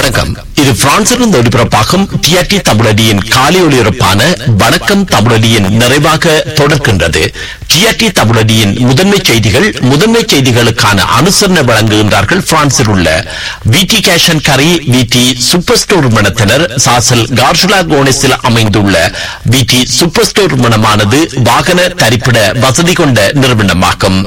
வணக்கம் இது பிரான்சிலிருந்து ஒளிபரப்பாகும் டிஆர்டி தமிழடியின் காலை ஒளிபரப்பான வணக்கம் தமிழடியின் நிறைவாக தொடர்கின்றது டிஆர்டி தமிழடியின் முதன்மை செய்திகள் முதன்மை செய்திகளுக்கான அனுசரணை வழங்குகின்றார்கள் பிரான்சில் உள்ள விடி கேஷன் கரி விடி சூப்பர் ஸ்டோர் மனத்தினர் சாசல் கார்ஷுலா கோனஸில் அமைந்துள்ள விடி சூப்பர் ஸ்டோர் மனமானது வாகன தரிப்பிட வசதி கொண்ட நிறுவனமாகும்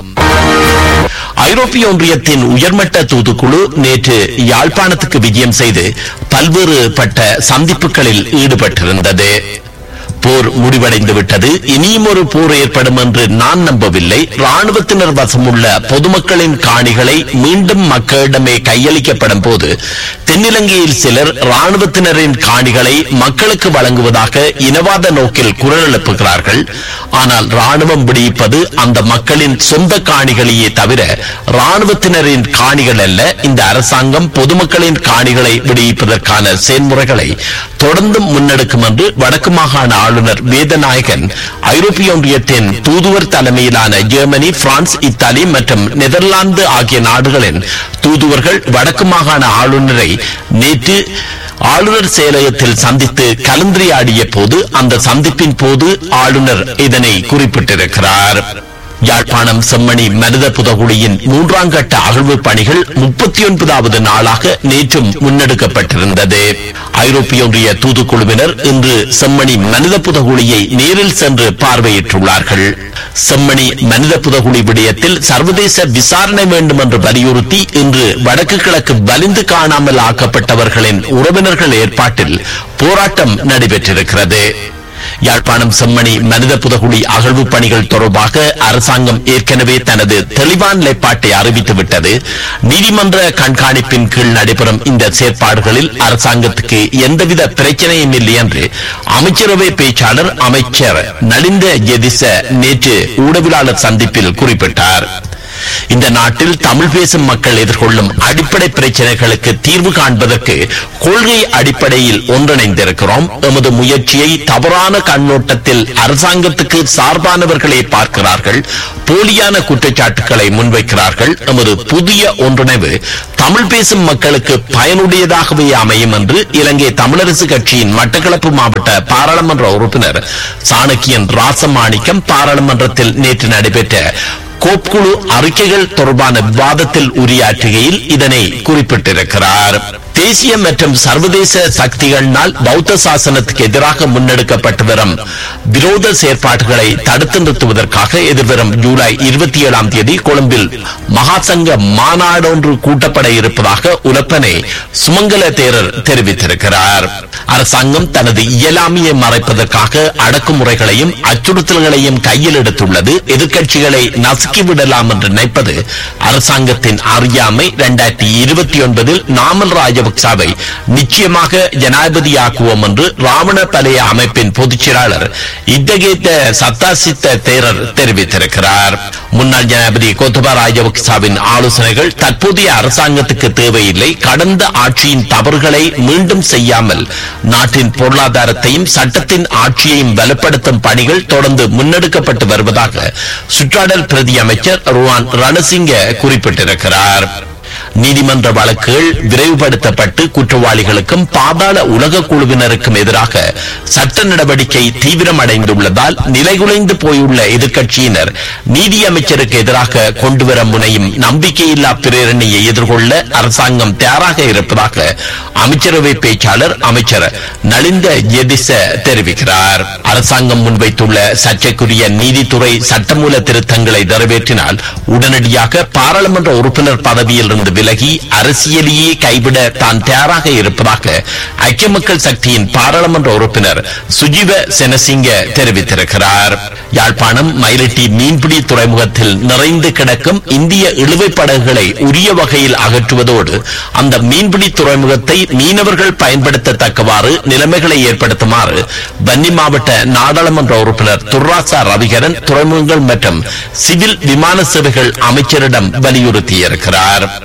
ஐரோப்பிய ஒன்றியத்தின் உயர்மட்ட தூதுக்குழு நேற்று யாழ்ப்பாணத்துக்கு விஜயம் செய்து பல்வேறுபட்ட சந்திப்புகளில் ஈடுபட்டிருந்தது போர் முடிவடைந்து விட்டது இனியும் ஒரு போர் ஏற்படும் என்று நான் நம்பவில்லை ராணுவத்தினர் வசமுள்ள பொதுமக்களின் காணிகளை மீண்டும் மக்களிடமே கையளிக்கப்படும் போது தென்னிலங்கையில் சிலர் ராணுவத்தினரின் காணிகளை மக்களுக்கு வழங்குவதாக இனவாத நோக்கில் குரல் எழுப்புகிறார்கள் ஆனால் ராணுவம் விடுவிப்பது அந்த மக்களின் சொந்த காணிகளையே தவிர ராணுவத்தினரின் காணிகள் அல்ல இந்த அரசாங்கம் பொதுமக்களின் காணிகளை விடுவிப்பதற்கான செயல்முறைகளை தொடர்ந்து முன்னெடுக்கும் என்று வடக்கு மாகாண ஆளுநர் வேதநாயகன் ஐரோப்பிய ஒன்றியத்தின் தூதுவர் தலைமையிலான ஜெர்மனி பிரான்ஸ் இத்தாலி மற்றும் நெதர்லாந்து ஆகிய நாடுகளின் தூதுவர்கள் வடக்கு மாகாண ஆளுநரை நேற்று ஆளுநர் செயலகத்தில் சந்தித்து கலந்துரையாடிய போது அந்த சந்திப்பின் போது ஆளுநர் இதனை குறிப்பிட்டிருக்கிறார் யாழ்ப்பாணம் செம்மணி மனித புதகுழியின் மூன்றாம் கட்ட அகழ்வு பணிகள் முப்பத்தி ஒன்பதாவது நாளாக நேற்றும் முன்னெடுக்கப்பட்டிருந்தது ஐரோப்பிய ஒன்றிய தூதுக்குழுவினர் இன்று செம்மணி மனித புதகுழியை நேரில் சென்று பார்வையிட்டுள்ளார்கள் செம்மணி மனித புதகுழி விடயத்தில் சர்வதேச விசாரணை வேண்டும் என்று வலியுறுத்தி இன்று வடக்கு கிழக்கு வலிந்து காணாமல் ஆக்கப்பட்டவர்களின் உறவினர்கள் ஏற்பாட்டில் போராட்டம் நடைபெற்றிருக்கிறது யாழ்ப்பாணம் செம்மணி மனித புதகுழி அகழ்வு பணிகள் தொடர்பாக அரசாங்கம் ஏற்கனவே தனது தெளிவான நிலைப்பாட்டை அறிவித்துவிட்டது நீதிமன்ற கண்காணிப்பின் கீழ் நடைபெறும் இந்த செயற்பாடுகளில் அரசாங்கத்துக்கு எந்தவித பிரச்சனையும் இல்லை என்று அமைச்சரவை பேச்சாளர் அமைச்சர் நலிந்த ஜெதிச நேற்று ஊடகவியலாளர் சந்திப்பில் குறிப்பிட்டார் இந்த நாட்டில் தமிழ் பேசும் மக்கள் எதிர்கொள்ளும் அடிப்படை பிரச்சனைகளுக்கு தீர்வு காண்பதற்கு கொள்கை அடிப்படையில் ஒன்றிணைந்திருக்கிறோம் எமது முயற்சியை தவறான கண்ணோட்டத்தில் அரசாங்கத்துக்கு சார்பானவர்களே பார்க்கிறார்கள் போலியான குற்றச்சாட்டுகளை முன்வைக்கிறார்கள் எமது புதிய ஒன்றிணைவு தமிழ் பேசும் மக்களுக்கு பயனுடையதாகவே அமையும் என்று இலங்கை தமிழரசு கட்சியின் மட்டக்களப்பு மாவட்ட பாராளுமன்ற உறுப்பினர் சாணக்கியன் ராசமாணிக்கம் பாராளுமன்றத்தில் நேற்று நடைபெற்ற கோப்புக்குழு அறிக்கைகள் தொடர்பான விவாதத்தில் உரையாற்றுகையில் இதனை குறிப்பிட்டிருக்கிறார் தேசிய மற்றும் சர்வதேச சக்திகளினால் பௌத்த சாசனத்துக்கு எதிராக முன்னெடுக்கப்பட்டு வரும் விரோத செயற்பாடுகளை தடுத்து நிறுத்துவதற்காக எதிர்வரும் ஜூலை இருபத்தி ஏழாம் தேதி கொழும்பில் மகாசங்க மாநாடொன்று கூட்டப்பட இருப்பதாக உலப்பனை சுமங்கல தேரர் தெரிவித்திருக்கிறார் அரசாங்கம் தனது இயலாமையை மறைப்பதற்காக அடக்குமுறைகளையும் அச்சுறுத்தல்களையும் கையில் எடுத்துள்ளது எதிர்க்கட்சிகளை நசுக்கிவிடலாம் என்று நினைப்பது அரசாங்கத்தின் அறியாமை இரண்டாயிரத்தி இருபத்தி ஒன்பதில் நாமல் ராஜபக்சாவை நிச்சயமாக ஜனாதிபதியாக்குவோம் என்று ராவண பலைய அமைப்பின் பொதுச் செயலாளர் இத்தகேத்த சத்தாசித்த தேரர் தெரிவித்திருக்கிறார் முன்னாள் ஜனாதிபதி கோத்தபா ராஜபக்சாவின் ஆலோசனைகள் தற்போதைய அரசாங்கத்துக்கு தேவையில்லை கடந்த ஆட்சியின் தவறுகளை மீண்டும் செய்யாமல் நாட்டின் பொருளாதாரத்தையும் சட்டத்தின் ஆட்சியையும் பலப்படுத்தும் பணிகள் தொடர்ந்து முன்னெடுக்கப்பட்டு வருவதாக சுற்றாடல் பிரதி அமைச்சர் ருவான் ரணசிங்க குறிப்பிட்டிருக்கிறார் நீதிமன்ற வழக்குகள் விரைவுபடுத்தப்பட்டு குற்றவாளிகளுக்கும் பாதாள உலக குழுவினருக்கும் எதிராக சட்ட நடவடிக்கை தீவிரமடைந்துள்ளதால் நிலைகுலைந்து போயுள்ள எதிர்க்கட்சியினர் நீதி அமைச்சருக்கு எதிராக கொண்டுவர முனையும் நம்பிக்கையில்லா பிரேரணையை எதிர்கொள்ள அரசாங்கம் தயாராக இருப்பதாக அமைச்சரவை பேச்சாளர் அமைச்சர் நலிந்த ஜெதிச தெரிவிக்கிறார் அரசாங்கம் முன்வைத்துள்ள சர்ச்சைக்குரிய நீதித்துறை சட்டமூல திருத்தங்களை நிறைவேற்றினால் உடனடியாக பாராளுமன்ற உறுப்பினர் பதவியில் இருந்து விலகி அரசியலையே கைவிட தான் தயாராக இருப்பதாக ஐக்கிய மக்கள் சக்தியின் பாராளுமன்ற உறுப்பினர் சுஜீவ செனசிங்க தெரிவித்திருக்கிறார் யாழ்ப்பாணம் மயிலட்டி மீன்பிடி துறைமுகத்தில் நிறைந்து கிடக்கும் இந்திய இழுவை படகுகளை உரிய வகையில் அகற்றுவதோடு அந்த மீன்பிடி துறைமுகத்தை மீனவர்கள் பயன்படுத்தத்தக்கவாறு நிலைமைகளை ஏற்படுத்துமாறு வன்னி மாவட்ட நாடாளுமன்ற உறுப்பினர் துர்ராசா ரவிகரன் துறைமுகங்கள் மற்றும் சிவில் விமான சேவைகள் அமைச்சரிடம் வலியுறுத்தியிருக்கிறார்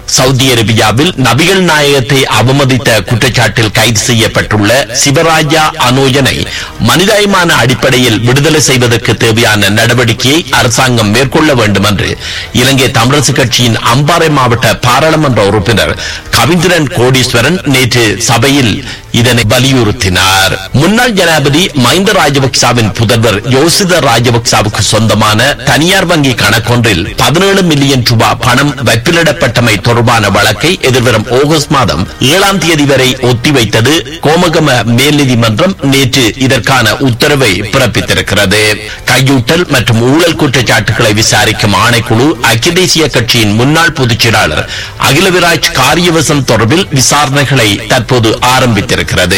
சவுதி அரேபியாவில் நபிகள் நாயகத்தை அவமதித்த குற்றச்சாட்டில் கைது செய்யப்பட்டுள்ள சிவராஜா அனோஜனை மனிதாயமான அடிப்படையில் விடுதலை செய்வதற்கு தேவையான நடவடிக்கையை அரசாங்கம் மேற்கொள்ள வேண்டும் என்று இலங்கை தமிழரசு கட்சியின் அம்பாறை மாவட்ட பாராளுமன்ற உறுப்பினர் கவிந்திரன் கோடீஸ்வரன் நேற்று சபையில் இதனை வலியுறுத்தினார் முன்னாள் ஜனாதிபதி மஹிந்த ராஜபக்சாவின் புதல்வர் யோசித ராஜபக்சாவுக்கு சொந்தமான தனியார் வங்கி கணக்கொன்றில் பதினேழு மில்லியன் ரூபாய் பணம் வைப்பிலிடப்பட்டமை தொடர்பான வழக்கை எதிர்வரும் ஆகஸ்ட் மாதம் ஏழாம் தேதி வரை ஒத்திவைத்தது கோமகம மேல் நீதிமன்றம் நேற்று இதற்கான உத்தரவை பிறப்பித்திருக்கிறது கையூட்டல் மற்றும் ஊழல் குற்றச்சாட்டுகளை விசாரிக்கும் ஆணைக்குழு ஐக்கிய தேசிய கட்சியின் முன்னாள் பொதுச் செயலாளர் அகிலவிராஜ் காரியவசம் தொடர்பில் விசாரணைகளை தற்போது ஆரம்பித்திருக்கிறது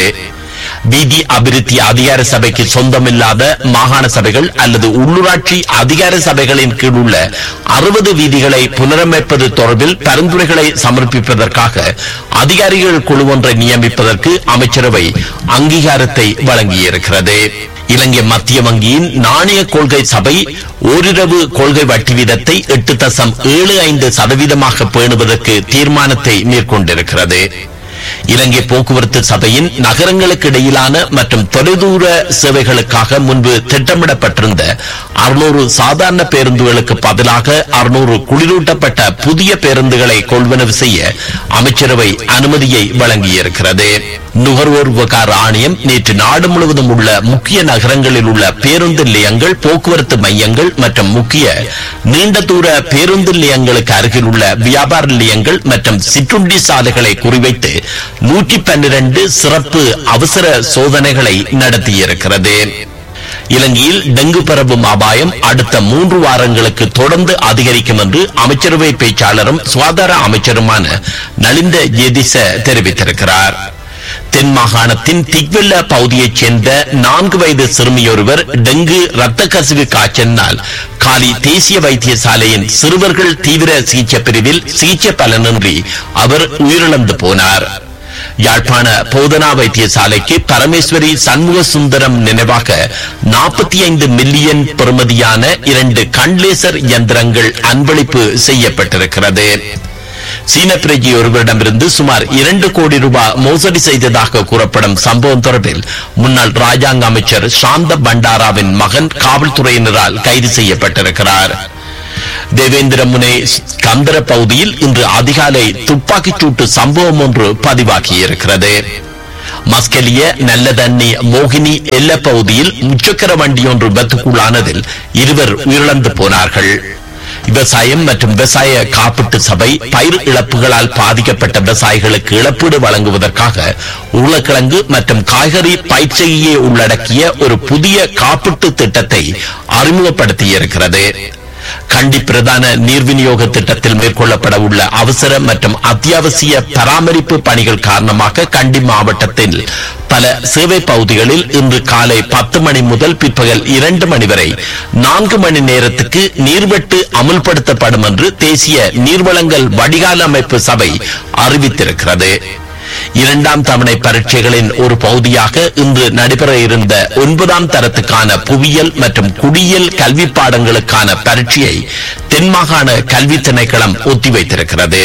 வீதி அபிவிருத்தி அதிகார சபைக்கு சொந்தமில்லாத மாகாண சபைகள் அல்லது உள்ளூராட்சி அதிகார சபைகளின் கீழ் உள்ள அறுபது வீதிகளை புனரமைப்பது தொடர்பில் பரிந்துரைகளை சமர்ப்பிப்பதற்காக அதிகாரிகள் குழு ஒன்றை நியமிப்பதற்கு அமைச்சரவை அங்கீகாரத்தை வழங்கியிருக்கிறது இலங்கை மத்திய வங்கியின் நாணய கொள்கை சபை ஓரிரவு கொள்கை வட்டி வீதத்தை எட்டு தசம் ஏழு ஐந்து சதவீதமாக பேணுவதற்கு தீர்மானத்தை மேற்கொண்டிருக்கிறது இலங்கை போக்குவரத்து சபையின் நகரங்களுக்கு இடையிலான மற்றும் தொலைதூர சேவைகளுக்காக முன்பு திட்டமிடப்பட்டிருந்த அறுநூறு சாதாரண பேருந்துகளுக்கு பதிலாக அறுநூறு குளிரூட்டப்பட்ட புதிய பேருந்துகளை கொள்வனவு செய்ய அமைச்சரவை அனுமதியை வழங்கியிருக்கிறது நுகர்வோர் விவகார ஆணையம் நேற்று நாடு முழுவதும் உள்ள முக்கிய நகரங்களில் உள்ள பேருந்து நிலையங்கள் போக்குவரத்து மையங்கள் மற்றும் முக்கிய நீண்ட தூர பேருந்து நிலையங்களுக்கு அருகில் உள்ள வியாபார நிலையங்கள் மற்றும் சிற்றுண்டி சாலைகளை குறிவைத்து நூற்றி பன்னிரண்டு சிறப்பு அவசர சோதனைகளை நடத்தியிருக்கிறது இலங்கையில் டெங்கு பரவும் அபாயம் அடுத்த மூன்று வாரங்களுக்கு தொடர்ந்து அதிகரிக்கும் என்று அமைச்சரவை பேச்சாளரும் சுகாதார அமைச்சருமான நலிந்த ஜேதிச தெரிவித்திருக்கிறார் தென் மாகாணத்தின் திக்வெல்ல பகுதியைச் சேர்ந்த நான்கு வயது சிறுமியொருவர் டெங்கு இரத்த கசிவு காய்ச்சலினால் காலி தேசிய வைத்தியசாலையின் சிறுவர்கள் தீவிர சிகிச்சை பிரிவில் சிகிச்சை பலனின்றி அவர் உயிரிழந்து போனார் யாழ்ப்பாண போதனா வைத்தியசாலைக்கு பரமேஸ்வரி சண்முக சுந்தரம் நினைவாக நாற்பத்தி ஐந்து மில்லியன் பெறுமதியான இரண்டு கண்லேசர் இயந்திரங்கள் அன்பளிப்பு செய்யப்பட்டிருக்கிறது சீன பிரஜை ஒருவரிடமிருந்து சுமார் இரண்டு கோடி ரூபாய் மோசடி செய்ததாக கூறப்படும் சம்பவம் தொடர்பில் முன்னாள் ராஜாங்க அமைச்சர் சாந்த பண்டாராவின் மகன் காவல்துறையினரால் கைது செய்யப்பட்டிருக்கிறார் தேவேந்திர முனை கந்தர பகுதியில் இன்று அதிகாலை துப்பாக்கிச் சூட்டு சம்பவம் ஒன்று பதிவாகியிருக்கிறது மஸ்கெலிய நல்ல தண்ணி மோகினி எல்ல பகுதியில் முச்சக்கர வண்டி ஒன்று விபத்துக்குள்ளானதில் இருவர் உயிரிழந்து போனார்கள் விவசாயம் மற்றும் விவசாய காப்பீட்டு சபை பயிர் இழப்புகளால் பாதிக்கப்பட்ட விவசாயிகளுக்கு இழப்பீடு வழங்குவதற்காக உருளைக்கிழங்கு மற்றும் காய்கறி பயிற்சியை உள்ளடக்கிய ஒரு புதிய காப்பீட்டு திட்டத்தை அறிமுகப்படுத்தியிருக்கிறது கண்டி பிரதான நீர் விநியோக திட்டத்தில் மேற்கொள்ளப்பட உள்ள அவசர மற்றும் அத்தியாவசிய பராமரிப்பு பணிகள் காரணமாக கண்டி மாவட்டத்தில் பல சேவை பகுதிகளில் இன்று காலை பத்து மணி முதல் பிற்பகல் இரண்டு மணி வரை நான்கு மணி நேரத்துக்கு நீர்வெட்டு அமுல்படுத்தப்படும் என்று தேசிய நீர்வளங்கள் வடிகால் அமைப்பு சபை அறிவித்திருக்கிறது இரண்டாம் தவணை பரீட்சைகளின் ஒரு பகுதியாக இன்று நடைபெற இருந்த ஒன்பதாம் தரத்துக்கான புவியியல் மற்றும் குடியியல் கல்வி பாடங்களுக்கான பரீட்சையை தென்மாகாண கல்வி திணைக்களம் ஒத்திவைத்திருக்கிறது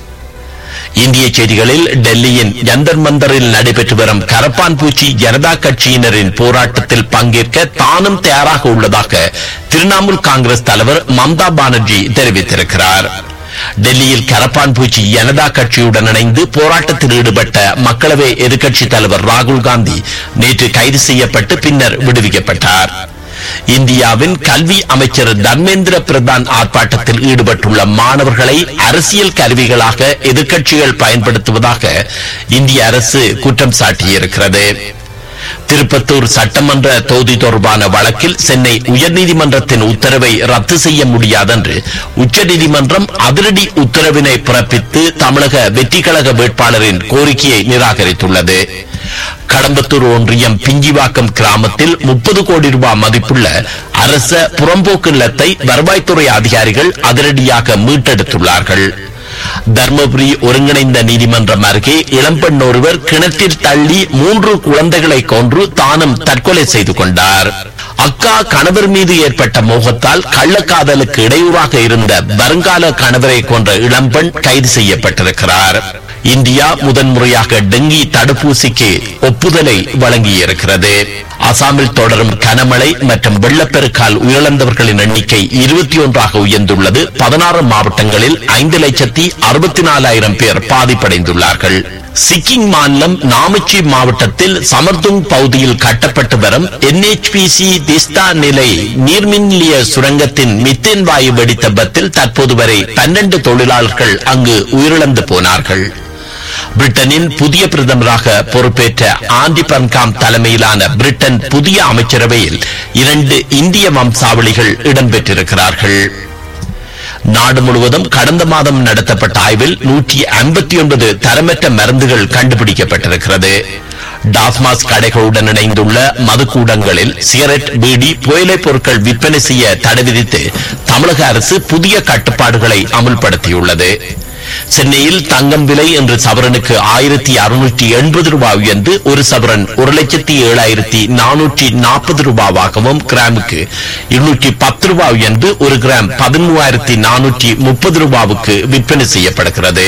இந்திய செய்திகளில் டெல்லியின் ஜந்தர் மந்தரில் நடைபெற்று வரும் கரப்பான் பூச்சி ஜனதா கட்சியினரின் போராட்டத்தில் பங்கேற்க தானும் தயாராக உள்ளதாக திரிணாமுல் காங்கிரஸ் தலைவர் மம்தா பானர்ஜி தெரிவித்திருக்கிறார் டெல்லியில் கரப்பான் பூச்சி ஜனதா கட்சியுடன் இணைந்து போராட்டத்தில் ஈடுபட்ட மக்களவை எதிர்க்கட்சி தலைவர் ராகுல் காந்தி நேற்று கைது செய்யப்பட்டு பின்னர் விடுவிக்கப்பட்டார் இந்தியாவின் கல்வி அமைச்சர் தர்மேந்திர பிரதான் ஆர்ப்பாட்டத்தில் ஈடுபட்டுள்ள மாணவர்களை அரசியல் கருவிகளாக எதிர்க்கட்சிகள் பயன்படுத்துவதாக இந்திய அரசு குற்றம் சாட்டியிருக்கிறது திருப்பத்தூர் சட்டமன்ற தொகுதி தொடர்பான வழக்கில் சென்னை உயர்நீதிமன்றத்தின் உத்தரவை ரத்து செய்ய முடியாதென்று உச்சநீதிமன்றம் அதிரடி உத்தரவினை பிறப்பித்து தமிழக வெற்றிக்கழக வேட்பாளரின் கோரிக்கையை நிராகரித்துள்ளது கடம்பத்தூர் ஒன்றியம் பிஞ்சிவாக்கம் கிராமத்தில் முப்பது கோடி ரூபாய் மதிப்புள்ள அரச புறம்போக்கு நிலத்தை வருவாய்த்துறை அதிகாரிகள் அதிரடியாக மீட்டெடுத்துள்ளார்கள் தர்மபுரி ஒருங்கிணைந்த நீதிமன்றம் அருகே இளம்பெண் ஒருவர் கிணற்றில் தள்ளி மூன்று குழந்தைகளை கொன்று தானும் தற்கொலை செய்து கொண்டார் அக்கா கணவர் மீது ஏற்பட்ட மோகத்தால் கள்ளக்காதலுக்கு இடையூறாக இருந்த வருங்கால கணவரை கொன்ற இளம்பெண் கைது செய்யப்பட்டிருக்கிறார் இந்தியா முதன்முறையாக டெங்கி தடுப்பூசிக்கு ஒப்புதலை வழங்கியிருக்கிறது அசாமில் தொடரும் கனமழை மற்றும் வெள்ளப்பெருக்கால் உயிரிழந்தவர்களின் எண்ணிக்கை இருபத்தி ஒன்றாக உயர்ந்துள்ளது பதினாறு மாவட்டங்களில் ஐந்து லட்சத்தி அறுபத்தி நாலாயிரம் பேர் பாதிப்படைந்துள்ளார்கள் சிக்கிம் மாநிலம் நாமச்சி மாவட்டத்தில் சமர்துங் பகுதியில் கட்டப்பட்டு வரும் என்ஹெச்பிசி திஸ்தா நிலை நீர்மின் நிலைய சுரங்கத்தின் மித்தேன் வாயு வெடித்த விபத்தில் தற்போது வரை பன்னெண்டு தொழிலாளர்கள் அங்கு உயிரிழந்து போனார்கள் பிரிட்டனின் புதிய பிரதமராக பொறுப்பேற்ற ஆண்டி பன்காம் தலைமையிலான பிரிட்டன் புதிய அமைச்சரவையில் இரண்டு இந்திய வம்சாவளிகள் இடம்பெற்றிருக்கிறார்கள் நாடு முழுவதும் கடந்த மாதம் நடத்தப்பட்ட ஆய்வில் நூற்றி ஐம்பத்தி ஒன்பது தரமற்ற மருந்துகள் கண்டுபிடிக்கப்பட்டிருக்கிறது டாஸ்மாஸ் கடைகளுடன் இணைந்துள்ள மதுக்கூடங்களில் சிகரெட் பீடி புயலைப் பொருட்கள் விற்பனை செய்ய தடை விதித்து தமிழக அரசு புதிய கட்டுப்பாடுகளை அமுல்படுத்தியுள்ளது சென்னையில் தங்கம் விலை இன்று சவரனுக்கு ஆயிரத்தி அறுநூற்றி எண்பது ரூபாய் உயர்ந்து ஒரு சவரன் ஒரு லட்சத்தி ஏழாயிரத்தி நானூற்றி நாற்பது ரூபாவாகவும் கிராமுக்கு இருநூற்றி பத்து ரூபாய் உயர்ந்து ஒரு கிராம் பதிமூவாயிரத்தி நானூற்றி முப்பது ரூபாவுக்கு விற்பனை செய்யப்படுகிறது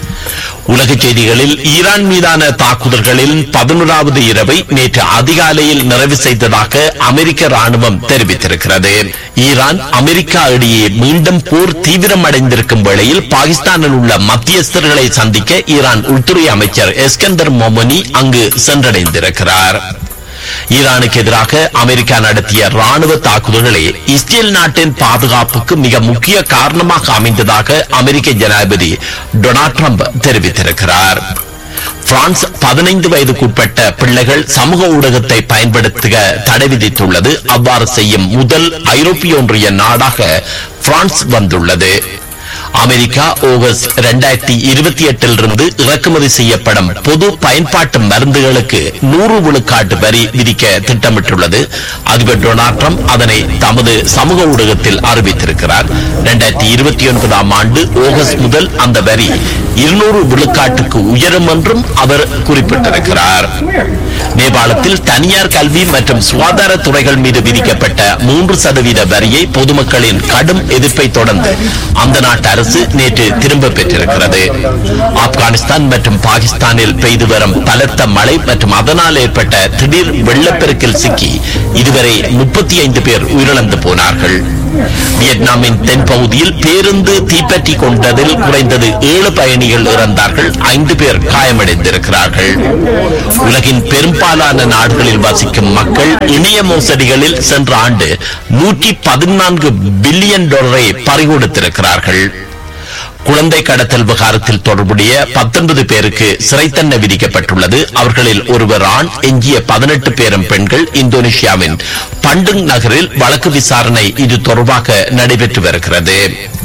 உலக செய்திகளில் ஈரான் மீதான தாக்குதல்களில் பதினோராவது இரவை நேற்று அதிகாலையில் நிறைவு செய்ததாக அமெரிக்க ராணுவம் தெரிவித்திருக்கிறது ஈரான் அமெரிக்கா இடையே மீண்டும் போர் தீவிரமடைந்திருக்கும் வேளையில் பாகிஸ்தானில் உள்ள மத்தியஸ்தர்களை சந்திக்க ஈரான் உள்துறை அமைச்சர் எஸ்கந்தர் மொமனி அங்கு சென்றடைந்திருக்கிறார் ஈரானுக்கு எதிராக அமெரிக்கா நடத்திய ராணுவ தாக்குதல்களே இஸ்ரேல் நாட்டின் பாதுகாப்புக்கு மிக முக்கிய காரணமாக அமைந்ததாக அமெரிக்க ஜனாதிபதி டொனால்ட் ட்ரம்ப் தெரிவித்திருக்கிறார் பிரான்ஸ் பதினைந்து வயதுக்குட்பட்ட பிள்ளைகள் சமூக ஊடகத்தை பயன்படுத்த தடை விதித்துள்ளது அவ்வாறு செய்யும் முதல் ஐரோப்பிய ஒன்றிய நாடாக பிரான்ஸ் வந்துள்ளது அமெரிக்கா ஆகஸ்ட் இரண்டாயிரத்தி இருபத்தி எட்டிலிருந்து இறக்குமதி செய்யப்படும் பொது பயன்பாட்டு மருந்துகளுக்கு நூறு விழுக்காட்டு வரி விதிக்க திட்டமிட்டுள்ளது அதிபர் டொனால்ட் ட்ரம்ப் அதனை தமது சமூக ஊடகத்தில் அறிவித்திருக்கிறார் இரண்டாயிரத்தி இருபத்தி ஒன்பதாம் ஆண்டு ஆகஸ்ட் முதல் அந்த வரி இருநூறு விழுக்காட்டுக்கு உயரும் என்றும் அவர் குறிப்பிட்டிருக்கிறார் நேபாளத்தில் தனியார் கல்வி மற்றும் சுகாதார துறைகள் மீது விதிக்கப்பட்ட மூன்று சதவீத வரியை பொதுமக்களின் கடும் எதிர்ப்பை தொடர்ந்து அந்த நாட்டு அரசு நேற்று திரும்ப பெற்றிருக்கிறது ஆப்கானிஸ்தான் மற்றும் பாகிஸ்தானில் பெய்து வரும் பலத்த மழை மற்றும் அதனால் ஏற்பட்ட திடீர் வெள்ளப்பெருக்கில் சிக்கி இதுவரை முப்பத்தி ஐந்து பேர் உயிரிழந்து போனார்கள் வியட்நாமின் தென்பகுதியில் பேருந்து தீப்பற்றி கொண்டதில் குறைந்தது ஏழு பயணிகள் இறந்தார்கள் ஐந்து பேர் காயமடைந்திருக்கிறார்கள் உலகின் பெரும்பாலான நாடுகளில் வசிக்கும் மக்கள் இணைய மோசடிகளில் சென்ற ஆண்டு நூற்றி பதினான்கு பில்லியன் டாலரை பறிகொடுத்திருக்கிறார்கள் குழந்தை கடத்தல் விவகாரத்தில் தொடர்புடைய பத்தொன்பது பேருக்கு சிறை தண்டனை விதிக்கப்பட்டுள்ளது அவர்களில் ஒருவர் ஆண் எஞ்சிய பதினெட்டு பேரும் பெண்கள் இந்தோனேஷியாவின் பண்டுங் நகரில் வழக்கு விசாரணை இது தொடர்பாக நடைபெற்று வருகிறது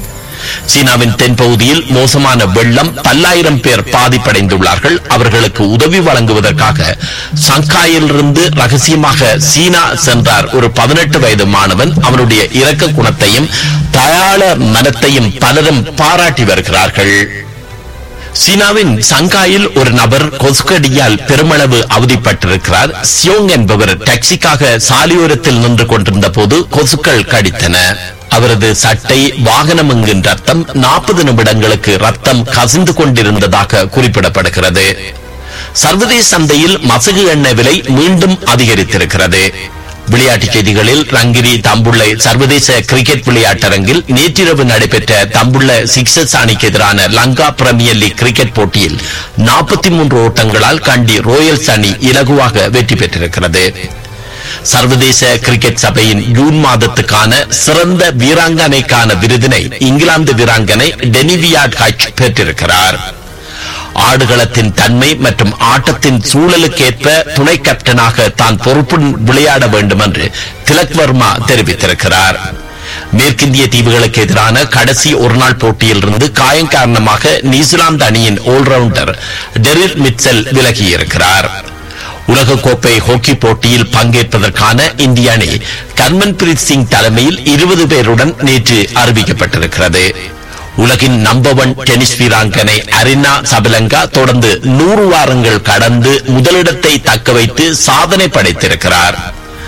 சீனாவின் தென்பகுதியில் மோசமான வெள்ளம் பல்லாயிரம் பேர் பாதிப்படைந்துள்ளார்கள் அவர்களுக்கு உதவி வழங்குவதற்காக சங்காயிலிருந்து ரகசியமாக சீனா சென்றார் ஒரு பதினெட்டு வயது மாணவன் அவனுடைய இரக்க குணத்தையும் தயாள மனத்தையும் பலரும் பாராட்டி வருகிறார்கள் சீனாவின் சங்காயில் ஒரு நபர் கொசுக்கடியால் பெருமளவு அவதிப்பட்டிருக்கிறார் சியோங் என்பவர் டாக்ஸிக்காக சாலையோரத்தில் நின்று கொண்டிருந்த போது கொசுக்கள் கடித்தன அவரது சட்டை வாகனம் என்கின்ற ரத்தம் நாற்பது நிமிடங்களுக்கு ரத்தம் கசிந்து கொண்டிருந்ததாக குறிப்பிடப்படுகிறது சர்வதேச சந்தையில் மசகு எண்ணெய் விலை மீண்டும் அதிகரித்திருக்கிறது விளையாட்டுச் செய்திகளில் ரங்கிரி தம்புள்ளை சர்வதேச கிரிக்கெட் விளையாட்டரங்கில் நேற்றிரவு நடைபெற்ற தம்புள்ள சிக்ஸர்ஸ் அணிக்கு எதிரான லங்கா பிரீமியர் லீக் கிரிக்கெட் போட்டியில் நாற்பத்தி மூன்று ஓட்டங்களால் கண்டி ரோயல்ஸ் அணி இலகுவாக வெற்றி பெற்றிருக்கிறது சர்வதேச கிரிக்கெட் சபையின் ஜூன் மாதத்துக்கான சிறந்த வீராங்கனைக்கான விருதினை இங்கிலாந்து வீராங்கனை டெனிவியாட் ஹச் பெற்றிருக்கிறார் ஆடுகளத்தின் தன்மை மற்றும் ஆட்டத்தின் சூழலுக்கேற்ப துணை கேப்டனாக தான் பொறுப்புடன் விளையாட வேண்டும் என்று திலக் வர்மா தெரிவித்திருக்கிறார் மேற்கிந்திய தீவுகளுக்கு எதிரான கடைசி ஒருநாள் போட்டியிலிருந்து காயம் காரணமாக நியூசிலாந்து அணியின் ஆல்ரவுண்டர் டெரில் மிட்சல் விலகியிருக்கிறார் உலகக்கோப்பை ஹாக்கி போட்டியில் பங்கேற்பதற்கான இந்திய அணி கர்மன்பிரீத் சிங் தலைமையில் இருபது பேருடன் நேற்று அறிவிக்கப்பட்டிருக்கிறது உலகின் நம்பர் ஒன் டென்னிஸ் வீராங்கனை அரினா சபலங்கா தொடர்ந்து நூறு வாரங்கள் கடந்து முதலிடத்தை தக்க வைத்து சாதனை படைத்திருக்கிறார்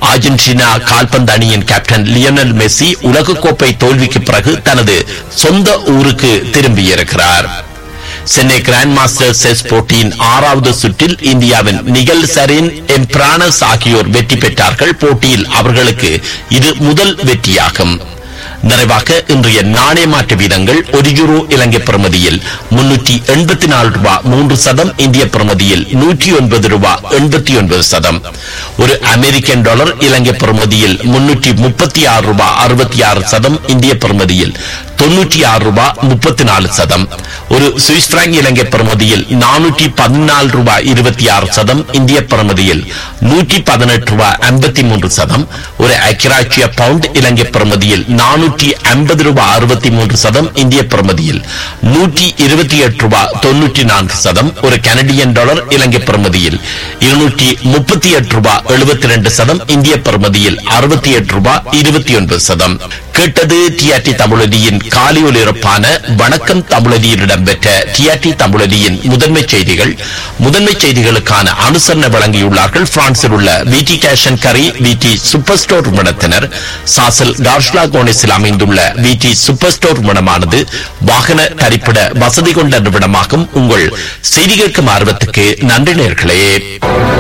அர்ஜென்டினா கால்பந்து அணியின் கேப்டன் லியோனல் மெஸ்ஸி உலகக்கோப்பை தோல்விக்கு பிறகு தனது சொந்த ஊருக்கு திரும்பியிருக்கிறார் சென்னை கிராண்ட் மாஸ்டர் செஸ் போட்டியின் ஆறாவது சுற்றில் இந்தியாவின் நிகல் சரீன் எம்பிரானஸ் ஆகியோர் வெற்றி பெற்றார்கள் போட்டியில் அவர்களுக்கு இது முதல் வெற்றியாகும் நிறைவாக இன்றைய நாணய மாற்று வீதங்கள் ஒரு யூரோ இலங்கை பிரமதியில் முன்னூற்றி எண்பத்தி நாலு ரூபாய் மூன்று சதம் இந்திய பிரமதியில் நூற்றி ஒன்பது ரூபாய் எண்பத்தி ஒன்பது சதம் ஒரு அமெரிக்கன் டாலர் இலங்கை பிரமதியில் முன்னூற்றி முப்பத்தி ஆறு ரூபாய் அறுபத்தி ஆறு சதம் இந்திய பிரமதியில் தொன்னூற்றி ஆறு ரூபாய் முப்பத்தி நாலு சதம் ஒரு சுவிஸ் பிராங்க் இலங்கை பிரமதியில் நானூற்றி பதினாலு ரூபாய் இருபத்தி ஆறு சதம் இந்திய பிரமதியில் நூற்றி பதினெட்டு ரூபாய் ஐம்பத்தி மூன்று சதம் ஒரு அக்கிராட்சிய பவுண்ட் இலங்கை பிரமதியில் நானூற்றி ஐம்பது ரூபாய் அறுபத்தி மூன்று சதம் இந்திய பிரமதியில் நூற்றி இருபத்தி எட்டு ரூபாய் தொன்னூற்றி நான்கு சதம் ஒரு கனடியன் டாலர் இலங்கை பிரமதியில் இருநூற்றி முப்பத்தி எட்டு ரூபாய் எழுபத்தி ரெண்டு சதம் இந்திய பிரமதியில் அறுபத்தி எட்டு ரூபாய் இருபத்தி ஒன்பது சதம் கேட்டது டிஆர்டி தமிழொலியின் காலை ஒலிபரப்பான வணக்கம் தமிழொலியில் இடம்பெற்ற டிஆர்டி தமிழொலியின் முதன்மை செய்திகள் முதன்மை செய்திகளுக்கான அனுசரணை வழங்கியுள்ளார்கள் பிரான்சில் உள்ள விடி கேஷன் கரி விடி சூப்பர் ஸ்டோர் நிறுவனத்தினர் சாசல் டார்ஷ்லா கோனிஸில் அமைந்துள்ள விடி சூப்பர் ஸ்டோர் நிறுவனமானது வாகன தரிப்பிட வசதி கொண்ட நிறுவனமாகும் உங்கள் செய்தி கேட்கும் ஆர்வத்துக்கு நன்றி நேர்களே